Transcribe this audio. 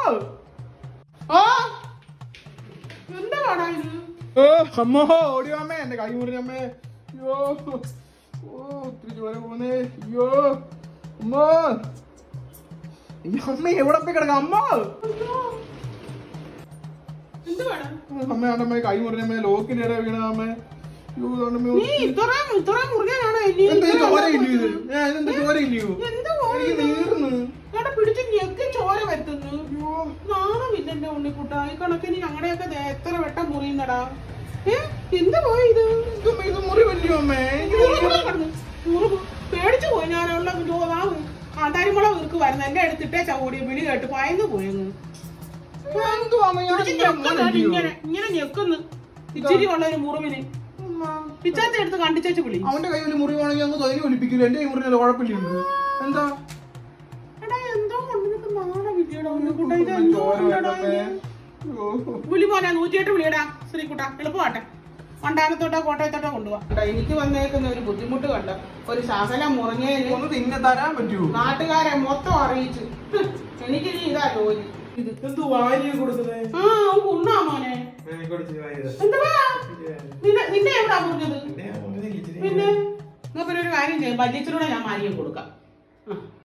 ആ എന്താ പാടാ ഇത് ഓ അമ്മോ ഓടി അമ്മേ എന്റെ കൈ മുറിഞ്ഞമ്മേ അയ്യോ ഓ ഒത്തിരി ചോര പോന്നേ അയ്യോ അമ്മോ അയ്യോ അമ്മ എവിടെ പോയി കിടക്കാം അമ്മ എന്ത് വേണം അമ്മ അമ്മ കൈ മുറിഞ്ഞമ്മേ ലോക്കിന്റെ ഇട വീണ അമ്മേ അയ്യോ ഇതാണ്ടമ്മേ നീ ഇത്രയും ഇത്രയും മുറിഞ്ഞാണോ എന്നെ എന്താ ഈ ചോര ഇല്ലയോ ഇത് ഞാൻ ഇതെന്താ ചോര ഇല്ലയോ എന്താ മോനെ എനിക്ക് ഇത്? നീർന്ന് എടാ പിടിച്ച് ഞെക്കി ചോര വെത്തുന്നു നാണമില്ലെന്റെ ഉണ്ണിക്കുട്ട ഈ കണക്കിന് ഞങ്ങളുടെയൊക്കെ ദേ എത്ര വെട്ടം മുറിയുന്നടാ ഏ എന്ത് പോയി ഇത് ഇതമ്മ ഇത് മുറിവല്ലയോ അമ്മേ എനിക്ക് മുറിവ് കിടന്നു. മുറിവ്. പേടിച്ചു പോയി ഞാനുള്ള കാന്താരിമുളക് ഇർക്ക് വരുന്ന എന്റെ അടുത്തിട്ടേ ചവിടി വിളി കേട്ട് പായന്ന് പോയെന്ന് എന്തുവാ അമ്മ ഞാൻ പിടിച്ച് ഇങ്ങനെ ഞെക്കുന്നു മോനല്ലയോ? ഇങ്ങനെ ഇങ്ങനെ ഞെക്കുന്നു ഇച്ചിരി ഉള്ള ഒരു മുറിവിന് അമ്മ. പിച്ചാത്ത എടുത്ത് കണ്ടിച്ചു വിളി അവന്റെ കയ്യിൽ മുറിവാണെങ്കിൽ അങ്ങ് തൊലി ഒലിപ്പിക്കില്ല എന്റെ കൈ മുറിഞ്ഞാൽ കുഴപ്പമില്ല എന്താ എടാ എന്തോ കൊണ്ട് നിനക്ക് നാണമില്ലടാ ഉണ്ണിക്കുട്ട ഇത് എന്തോ ചോര ഉണ്ടടാ വേണ്ടമ്മേ. ഇത്? അയ്യോ. വിളി പോരാ നൂറ്റിയെട്ട് വിളിയടാ ശ്രീകുട്ട എളുപ്പമാട്ടെ വണ്ടാനത്തോട്ടോ കോട്ടയത്തോട്ടോ കൊണ്ടുപോവാ എനിക്ക് വന്നേക്കുന്ന ഒരു ബുദ്ധിമുട്ട് കണ്ട ഒരു ശാസനം മുറിഞ്ഞേന് ഒന്ന് തിന്നെ തരാൻ പറ്റുമോ നാട്ടുകാരെ മൊത്തം അറിയിച്ചു ഹ്, എനിക്കിനി ഇതാ ജോലി എന്ത് വാരി കൊടുക്കുന്നേ ആ ഉണ്ണാ മോനെ എന്തുവാ നിന്നെ നിന്നെ എവിടാ മുറിഞ്ഞത് പിന്നെ എന്നാ പിന്നെ ഒരു കാര്യം ചെയ്യാം ബഡ്ജറ്റിലൂടെ ഞാൻ മാരിയെ കൊടുക്കാം ആ,